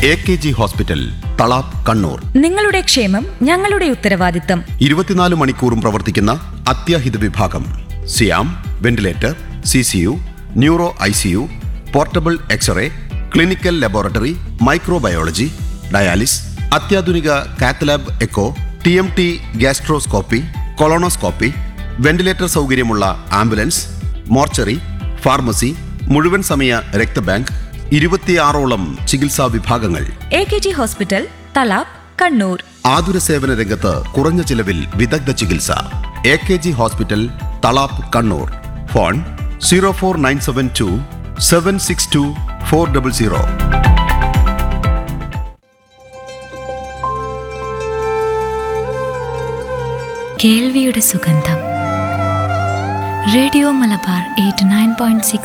A K G hospital Thalap Kannur നിങ്ങളുടെ ക്ഷേമം ഞങ്ങളുടെ ഉത്തരവാദിത്തം ഇരുപത്തിനാല് മണിക്കൂറും പ്രവർത്തിക്കുന്ന അത്യാഹിത വിഭാഗം സിയാം ventilator C C U neuro I C U portable X-ray clinical laboratory microbiology dialysis അത്യാധുനിക cath lab echo T M T gastroscopy colonoscopy ventilator സൗകര്യമുള്ള ആംബുലൻസ് മോർച്ചറി ഫാർമസി മുഴുവൻ സമയ രക്തബാങ്ക് ഇരുപത്തിയാറോളം ചികിത്സാ വിഭാഗങ്ങൾ A K G hospital Thalap Kannur ആതുര സേവന രംഗത്ത് കുറഞ്ഞ ചിലവിൽ വിദഗ്ധ ചികിത്സ A K G hospital Thalap Kannur phone zero four nine seven two seven six two four double zero കേൾവിയുടെ സുഗന്ധം radio Malabar eight nine point six